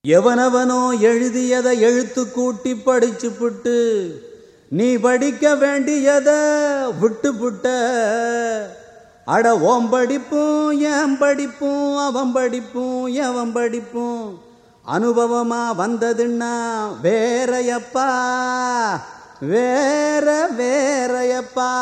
எவனவனோ எழுதியதை எழுத்து கூட்டி படிச்சு புட்டு நீ படிக்க வேண்டியத விட்டு புட்ட அட ஓம் படிப்பும் என் படிப்பும் அவன் படிப்பும் எவன் படிப்பும் அனுபவமா வந்ததுன்னா வேறையப்பா வேற வேறையப்பா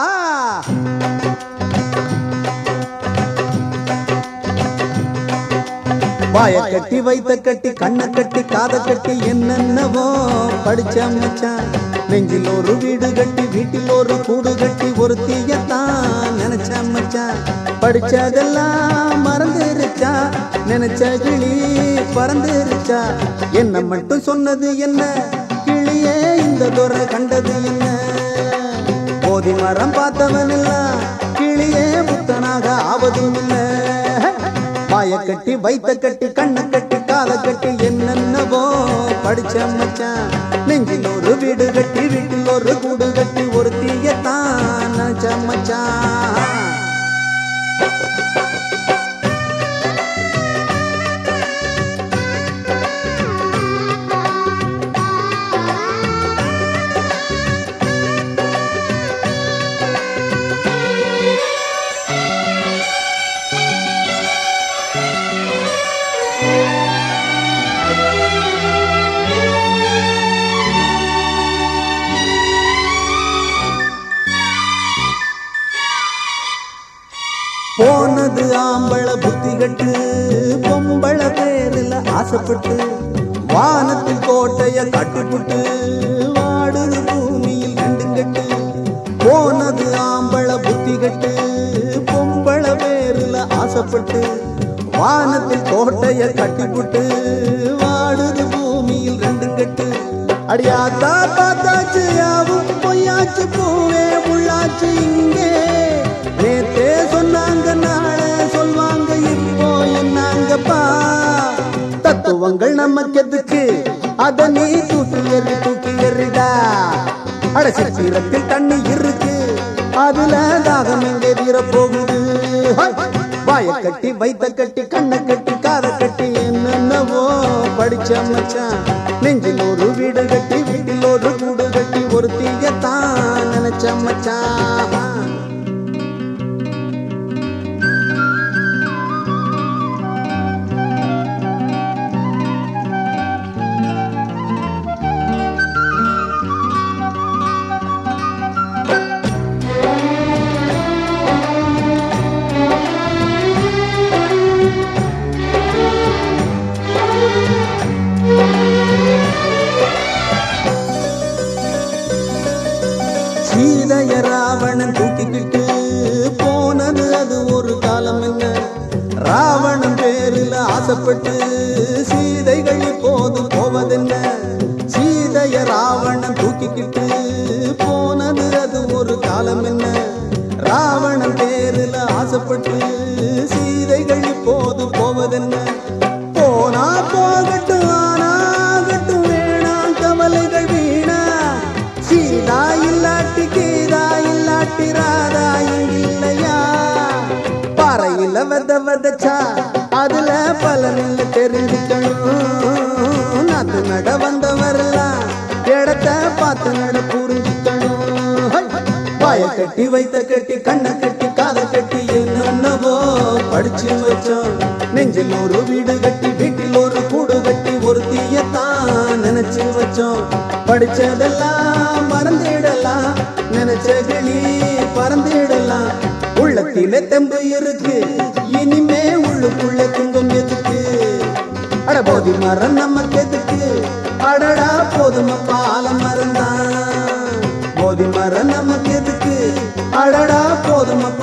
வாய கட்டி வைத்த கட்டி கண்ணை கட்டி காத கட்டி என்னென்னவோ படிச்ச மச்சான் நெஞ்சில் ஒரு வீடு கட்டி வீட்டில் ஒரு கூடு கட்டி ஒரு தீயத்தான் நினைச்ச மச்சான் படிச்சதெல்லாம் மறந்துருச்சா நினைச்ச கிளி பறந்துருச்சா என்ன மட்டும் சொன்னது என்ன கிளியே இந்த துறை கண்டது என்ன போதி மரம் பார்த்தவன் எல்லாம் கிளியே புத்தனாக ஆவதும் இல்லை வாய கட்டி வைத்த கட்டி கண்ணை கட்டி காத கட்டி என்னென்னவோ படிச்ச மச்சான் நெஞ்சில் ஒரு வீடு கட்டி வீட்டில் ஒரு கூடு கட்டி ஒரு தீயத்தான் நினைச்ச மச்சான் போனது ஆம்பள புத்தி கட்டு பொம்பள பேரில் ஆசைப்பட்டு வானத்தில் கோட்டைய கட்டுப்புட்டு வாடுது பூமியில் ரெண்டு கட்டு போனது ஆம்பள புத்தி கட்டு பொம்பள பேரில் ஆசைப்பட்டு வானத்தில் கோட்டைய கட்டிப்புட்டு வாடுது பூமியில் ரெண்டு கட்டு அடியாத்தா பார்த்தாச்சு யாவும் பொய்யாச்சு பூவே உள்ளாச்சு இங்கே நேத்தே சொன்னாங்க நாளை சொல்வாங்க இப்போ என்னாங்கப்பா தத்துவங்கள் நமக்கு எதுக்கு அத நீ தூக்கி எறி தூக்கி எறிடா அட சித்திரத்தில் தண்ணி இருக்கு அதுல தாகம் எங்கே தீர போகுது வாய கட்டி வைத்த கட்டி கண்ணை கட்டி காத கட்டி என்னென்னவோ படிச்ச மச்சான் நெஞ்சில் ஒரு வீடு கட்டி வீட்டில் ஒரு கூடு கட்டி ஒரு தீயத்தான் நினைச்ச மச்சான் சீதைய ராவணன் தூக்கிக்கிட்டு போனது அது ஒரு காலம் என்ன ராவணன் பேரில் ஆசைப்பட்டு சீதைகள் இப்போது போவதென்ன சீதைய ராவணன் தூக்கிக்கிட்டு போனது அது ஒரு காலம் என்ன ராவணன் பேரில் ஆசைப்பட்டு சீதைகள் இப்போது போவதென்ன போனா போகட்டும் ஆனாகட்டும் வேணாம் கவலைகள் வீணா சீதா இல்லாட்டி கீதா இல்லாட்டி ராதா இங்கில்லையா பாறையில வெத வெதச்சா அதுல பலனில் தெரிஞ்சுக்கணும் நாத்து நட வந்தவரெல்லாம் இடத்த பார்த்து நட புரிஞ்சுக்கணும் வாய கட்டி வைத்த கட்டி கண்ணை கட்டி காதை கட்டி என்னென்னவோ படிச்சு வச்சோம் நெஞ்சில் ஒரு வீடு கட்டி வீட்டில் ஒரு கூடு கட்டி ஒரு தீயத்தான் நினைச்சு வச்சோம் படிச்சதெல்லாம் மறந்துடலாம் நினைச்ச கிளி பறந்துடலாம் உள்ளத்திலே தெம்பு இருக்கு இனிமே உள்ளுக்குள்ள துன்பம் எதுக்கு அட போதி மரம் நமக்கு எதுக்கு அடடா போதும பாலம் மறந்தான் போதி மரம் நமக்கு எதுக்கு அடடா போதும